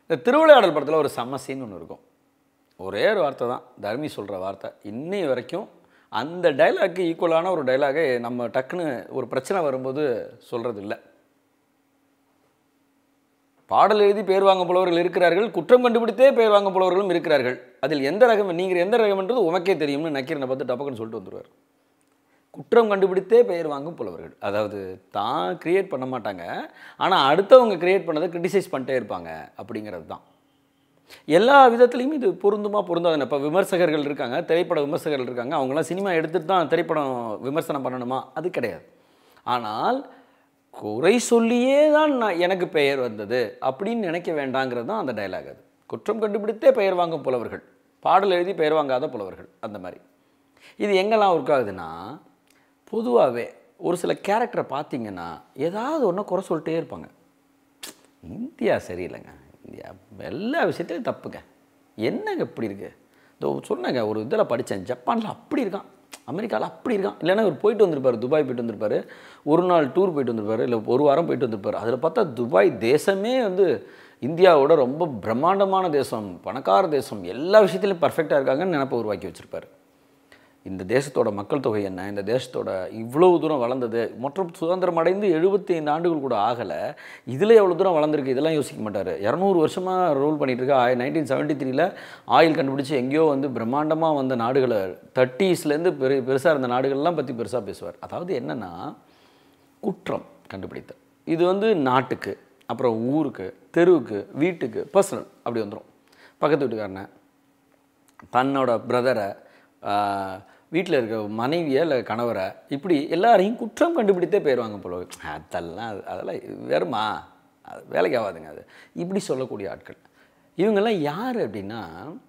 இந்த திருவிளையாடல் படத்தில் ஒரு செம்ம சீன் ஒன்று இருக்கும் ஒரே ஒரு வார்த்தை தான் தர்மி சொல்கிற வார்த்தை இன்னை வரைக்கும் அந்த டைலாக்கு ஈக்குவலான ஒரு டைலாகை நம்ம டக்குன்னு ஒரு பிரச்சனை வரும்போது சொல்கிறது இல்லை பாடல் எழுதி பேர் வாங்க புலவர்கள் இருக்கிறார்கள் குற்றம் கண்டுபிடித்தே பேர் வாங்க புலவர்களும் இருக்கிறார்கள் அதில் எந்த ரகம் நீங்கள் எந்த ரகம்ன்றது உமக்கே தெரியும்னு நக்கீரனை பார்த்து டப்பக்குன்னு சொல்லிட்டு வந்துடுவார் குற்றம் கண்டுபிடித்தே பெயர் வாங்கும் புலவர்கள் அதாவது தான் கிரியேட் பண்ண மாட்டாங்க ஆனால் அடுத்தவங்க கிரியேட் பண்ணதை கிரிட்டிசைஸ் பண்ணிட்டே இருப்பாங்க அப்படிங்கிறது தான் எல்லா விதத்துலையும் இது பொருந்துமா பொருந்தாது இப்போ விமர்சகர்கள் இருக்காங்க திரைப்பட விமர்சகர்கள் இருக்காங்க அவங்களாம் சினிமா எடுத்துட்டு தான் திரைப்படம் விமர்சனம் பண்ணணுமா அது கிடையாது ஆனால் குறை சொல்லியே தான் நான் எனக்கு பெயர் வந்தது அப்படின்னு நினைக்க வேண்டாங்கிறது தான் அந்த டயலாக் அது குற்றம் கண்டுபிடித்தே பெயர் வாங்கும் புலவர்கள் பாடல் எழுதி பெயர் வாங்காத புலவர்கள் அந்த மாதிரி இது எங்கெல்லாம் ஒர்க் ஆகுதுன்னா பொதுவாகவே ஒரு சில கேரக்டரை பார்த்தீங்கன்னா ஏதாவது ஒன்று குறை சொல்லிட்டே இருப்பாங்க இந்தியா சரியில்லைங்க இந்தியா எல்லா விஷயத்துலையும் தப்புங்க என்னங்க இப்படி இருக்கு இதோ சொன்னேங்க ஒரு இதில் படித்தேன் ஜப்பானில் அப்படி இருக்கான் அமெரிக்காவில் அப்படி இருக்கான் இல்லைன்னா இவர் போயிட்டு வந்திருப்பார் துபாய் போயிட்டு வந்திருப்பார் ஒரு நாள் டூர் போயிட்டு வந்திருப்பாரு இல்லை ஒரு வாரம் போயிட்டு வந்திருப்பார் அதில் பார்த்தா துபாய் தேசமே வந்து இந்தியாவோட ரொம்ப பிரம்மாண்டமான தேசம் பணக்கார தேசம் எல்லா விஷயத்துலையும் பர்ஃபெக்டாக இருக்காங்கன்னு நினப்பை உருவாக்கி வச்சுருப்பாரு இந்த தேசத்தோட மக்கள் தொகை என்ன இந்த தேசத்தோட இவ்வளவு தூரம் வளர்ந்தது மற்றும் சுதந்திரம் அடைந்து எழுபத்தி ஐந்து ஆண்டுகள் கூட ஆகலை இதில் எவ்வளோ தூரம் வளர்ந்துருக்கு இதெல்லாம் யோசிக்க மாட்டார் இரநூறு வருஷமாக ரூல் பண்ணிட்டு இருக்க நைன்டீன் செவன்ட்டி த்ரீல ஆயில் கண்டுபிடிச்சி எங்கேயோ வந்து பிரம்மாண்டமாக வந்த நாடுகளை தேர்ட்டீஸ்லேருந்து பெரு பெருசாக இருந்த நாடுகள்லாம் பற்றி பெருசாக பேசுவார் அதாவது என்னென்னா குற்றம் கண்டுபிடித்தல் இது வந்து நாட்டுக்கு அப்புறம் ஊருக்கு தெருவுக்கு வீட்டுக்கு பர்சனல் அப்படி வந்துடும் பக்கத்து வீட்டுக்காரனை தன்னோட பிரதரை வீட்டில் இருக்க மனைவியை இல்லை கணவரை இப்படி எல்லாரையும் குற்றம் கண்டுபிடித்தே போயிடுவாங்க போல அதெல்லாம் அது- அதெல்லாம் வெறுமா அது வேலைக்கு ஆகாதுங்க அது இப்படி சொல்லக்கூடிய ஆட்கள் இவங்கெல்லாம் யார் அப்படின்னா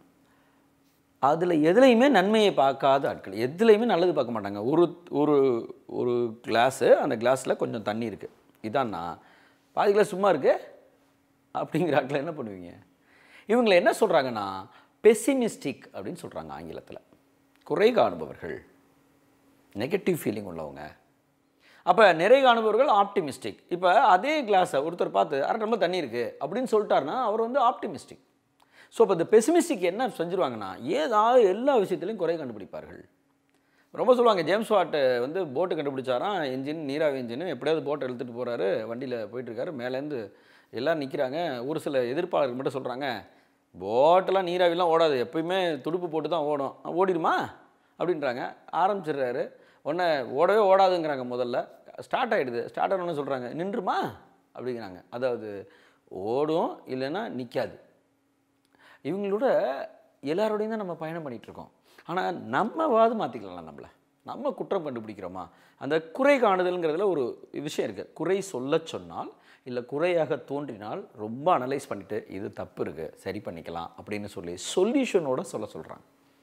அதில் எதுலேயுமே நன்மையை பார்க்காத ஆட்கள் எதுலேயுமே நல்லது பார்க்க மாட்டாங்க ஒரு ஒரு ஒரு கிளாஸு அந்த கிளாஸில் கொஞ்சம் தண்ணி இருக்குது இதான்னா பாதி கிளாஸ் சும்மா இருக்கு அப்படிங்கிற ஆட்களை என்ன பண்ணுவீங்க இவங்களை என்ன சொல்கிறாங்கன்னா பெசிமிஸ்டிக் அப்படின்னு சொல்கிறாங்க ஆங்கிலத்தில் குறை காணுபவர்கள் நெகட்டிவ் ஃபீலிங் உள்ளவங்க அப்போ நிறை காணுபவர்கள் ஆப்டிமிஸ்டிக் இப்போ அதே கிளாஸை ஒருத்தர் பார்த்து அரை டம்ளர் தண்ணி இருக்குது அப்படின்னு சொல்லிட்டாருன்னா அவர் வந்து ஆப்டிமிஸ்டிக் ஸோ இப்போ இந்த பெசிமிஸ்டிக் என்ன செஞ்சுருவாங்கன்னா ஏதாவது எல்லா விஷயத்துலையும் குறை கண்டுபிடிப்பார்கள் ரொம்ப சொல்லுவாங்க ஜேம்ஸ் வாட் வந்து போட்டு கண்டுபிடிச்சாராம் என்ஜின் நீராவி என்ஜின் எப்படியாவது போட்டை இழுத்துட்டு போகிறாரு வண்டியில் போயிட்டுருக்காரு மேலேருந்து எல்லாம் நிற்கிறாங்க ஒரு சில எதிர்ப்பாளர்கள் மட்டும் சொல்கிறாங்க போட்டெல்லாம் நீராவிலாம் ஓடாது எப்பயுமே துடுப்பு போட்டு தான் ஓடும் ஓடிடுமா அப்படின்றாங்க ஆரம்பிச்சிடுறாரு உடனே ஓடவே ஓடாதுங்கிறாங்க முதல்ல ஸ்டார்ட் ஆகிடுது ஸ்டார்ட் ஆனோன்னு சொல்கிறாங்க நின்றுமா அப்படிங்கிறாங்க அதாவது ஓடும் இல்லைன்னா நிற்காது இவங்களோட எல்லாரோடையும் தான் நம்ம பயணம் பண்ணிட்டு இருக்கோம் ஆனால் நம்மவாது மாற்றிக்கலாம் நம்மளை நம்ம குற்றம் கண்டுபிடிக்கிறோமா அந்த குறை காணுதல்ங்கிறதுல ஒரு விஷயம் இருக்குது குறை சொல்லச் சொன்னால் இல்லை குறையாக தோன்றினால் ரொம்ப அனலைஸ் பண்ணிவிட்டு இது தப்பு இருக்குது சரி பண்ணிக்கலாம் அப்படின்னு சொல்லி சொல்யூஷனோட சொல்ல சொல்கிறாங்க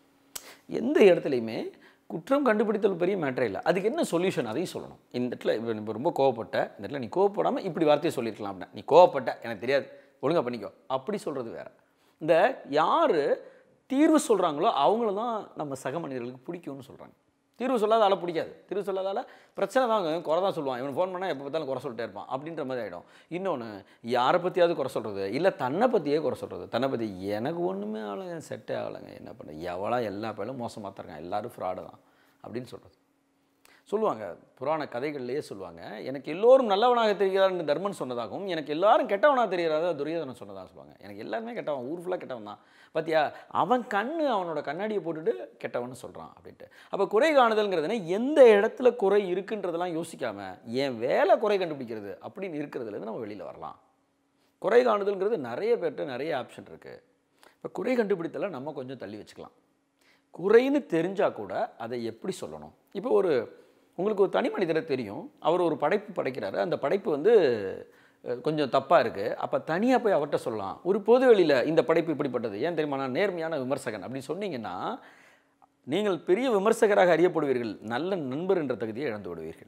எந்த இடத்துலையுமே குற்றம் கண்டுபிடித்தல் பெரிய மேட்டரே இல்லை அதுக்கு என்ன சொல்யூஷன் அதையும் சொல்லணும் இந்த இடத்துல இப்போ இப்போ ரொம்ப கோவப்பட்ட இந்த இடத்துல நீ கோவப்படாமல் இப்படி வார்த்தையை சொல்லியிருக்கலாம் அப்படின்னா நீ கோவப்பட்ட எனக்கு தெரியாது ஒழுங்கா பண்ணிக்கோ அப்படி சொல்கிறது வேற இந்த யார் தீர்வு சொல்கிறாங்களோ அவங்கள தான் நம்ம சக மனிதர்களுக்கு பிடிக்கும்னு சொல்கிறாங்க தீர்வு சொல்லாத ஆளை பிடிக்காது தீர்வு சொல்லாதால பிரச்சனை தான் குறை தான் சொல்லுவான் இவன் ஃபோன் பண்ணால் எப்போ பார்த்தாலும் குறை சொல்லிட்டே இருப்பான் அப்படின்ற மாதிரி ஆகிடும் இன்னொன்று யாரை பற்றியாவது குறை சொல்கிறது இல்லை தன்னை பற்றியே குறை சொல்கிறது தன்னை பற்றி எனக்கு ஒன்றுமே ஆகலைங்க செட்டே ஆகலைங்க என்ன பண்ண எவ்வளோ எல்லா பேரும் மோசமாக தான் இருக்காங்க எல்லோரும் ஃப்ராடு தான் அப்படின்னு சொல்கிறது சொல்லுவாங்க புராண கதைகள்லேயே சொல்லுவாங்க எனக்கு எல்லோரும் நல்லவனாக தெரிகிறார்னு தர்மன் சொன்னதாகவும் எனக்கு எல்லாரும் கெட்டவனாக தெரிகிறாத துரியோதனன் சொன்னதாக சொல்லுவாங்க எனக்கு எல்லாருமே கெட்டவன் ஊர் ஃபுல்லாக கெட்டவன் தான் பார்த்தியா அவன் கண்ணு அவனோட கண்ணாடியை போட்டுட்டு கெட்டவன்னு சொல்கிறான் அப்படின்ட்டு அப்போ குறை காணுதல்ங்கிறதுனா எந்த இடத்துல குறை இருக்குன்றதெல்லாம் யோசிக்காம என் வேலை குறை கண்டுபிடிக்கிறது அப்படின்னு இருக்கிறதுலேருந்து நம்ம வெளியில் வரலாம் குறை காணுதல்ங்கிறது நிறைய பேர்கிட்ட நிறைய ஆப்ஷன் இருக்குது இப்போ குறை கண்டுபிடித்தலை நம்ம கொஞ்சம் தள்ளி வச்சுக்கலாம் குறைன்னு தெரிஞ்சால் கூட அதை எப்படி சொல்லணும் இப்போ ஒரு உங்களுக்கு ஒரு தனி மனிதரை தெரியும் அவர் ஒரு படைப்பு படைக்கிறாரு அந்த படைப்பு வந்து அஹ், கொஞ்சம் தப்பாக இருக்குது அப்போ தனியாக போய் அவர்கிட்ட சொல்லலாம் ஒரு பொது வெளியில் இந்த படைப்பு இப்படிப்பட்டது ஏன் தெரியுமா நான் நேர்மையான விமர்சகன் அப்படின்னு சொன்னீங்கன்னா நீங்கள் பெரிய விமர்சகராக அறியப்படுவீர்கள் நல்ல நண்பர் என்ற தகுதியை இழந்து விடுவீர்கள்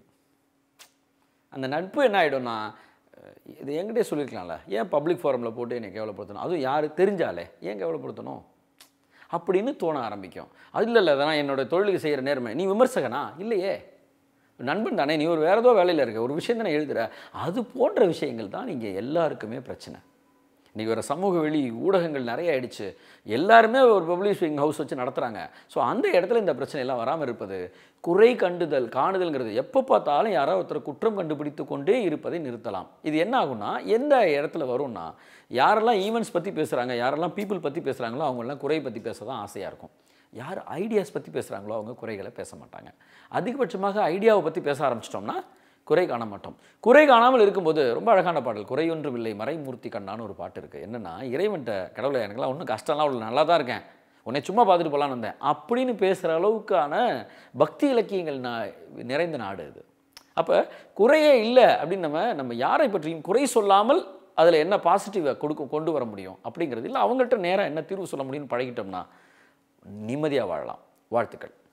அந்த நட்பு என்ன ஆகிடும்னா அஹ், இது என்கிட்டே சொல்லியிருக்கலாம்ல ஏன் பப்ளிக் ஃபோரமில் போட்டு என்னை கேவலப்படுத்தணும் அதுவும் யார் தெரிஞ்சாலே ஏன் கேவலப்படுத்தணும் அப்படின்னு தோண ஆரம்பிக்கும் அது இல்லை இல்லை அதெல்லாம் என்னோட தொழிலுக்கு செய்கிற நேர்மை நீ விமர்சகனா இல்லையே நண்பன் தானே நீ ஒரு வேறு ஏதோ வேலையில் இருக்க ஒரு விஷயம் தானே எழுதுற அது போன்ற விஷயங்கள் தான் இங்கே எல்லாருக்குமே பிரச்சனை இன்றைக்கி வர சமூக வெளி ஊடகங்கள் நிறைய ஆயிடுச்சு எல்லாருமே ஒரு பப்ளிஷிங் ஹவுஸ் வச்சு நடத்துகிறாங்க ஸோ அந்த இடத்துல இந்த பிரச்சனை எல்லாம் வராமல் இருப்பது குறை கண்டுதல் காணுதல்ங்கிறது எப்போ பார்த்தாலும் யாரோ ஒருத்தர் குற்றம் கண்டுபிடித்து கொண்டே இருப்பதை நிறுத்தலாம் இது என்ன ஆகும்னா எந்த இடத்துல வரும்னா யாரெல்லாம் ஈவெண்ட்ஸ் பற்றி பேசுகிறாங்க யாரெல்லாம் பீப்புள் பற்றி பேசுகிறாங்களோ அவங்கெல்லாம் குறை பற்றி பேச தான் ஆசையாக இருக்கும் யார் ஐடியாஸ் பற்றி பேசுகிறாங்களோ அவங்க குறைகளை பேச மாட்டாங்க அதிகபட்சமாக ஐடியாவை பற்றி பேச ஆரம்பிச்சிட்டோம்னா குறை காண மாட்டோம் குறை காணாமல் இருக்கும்போது ரொம்ப அழகான பாடல் குறை ஒன்றும் இல்லை மறைமூர்த்தி கண்ணான்னு ஒரு பாட்டு இருக்குது என்னென்னா இறைவன்ட்ட கடவுளை எனக்குலாம் ஒன்றும் கஷ்டம்லாம் அவ்வளோ நல்லா தான் இருக்கேன் உன்னை சும்மா பார்த்துட்டு போகலான்னு வந்தேன் அப்படின்னு பேசுகிற அளவுக்கான பக்தி இலக்கியங்கள் நான் நிறைந்த நாடு இது அப்போ குறையே இல்லை அப்படின்னு நம்ம நம்ம யாரை பற்றியும் குறை சொல்லாமல் அதில் என்ன பாசிட்டிவை கொடுக்க கொண்டு வர முடியும் அப்படிங்கிறது இல்லை அவங்கள்ட்ட நேராக என்ன தீர்வு சொல்ல முடியும்னு பழகிட்டோம்னா நிம்மதியாக வாழலாம் வாழ்த்துக்கள்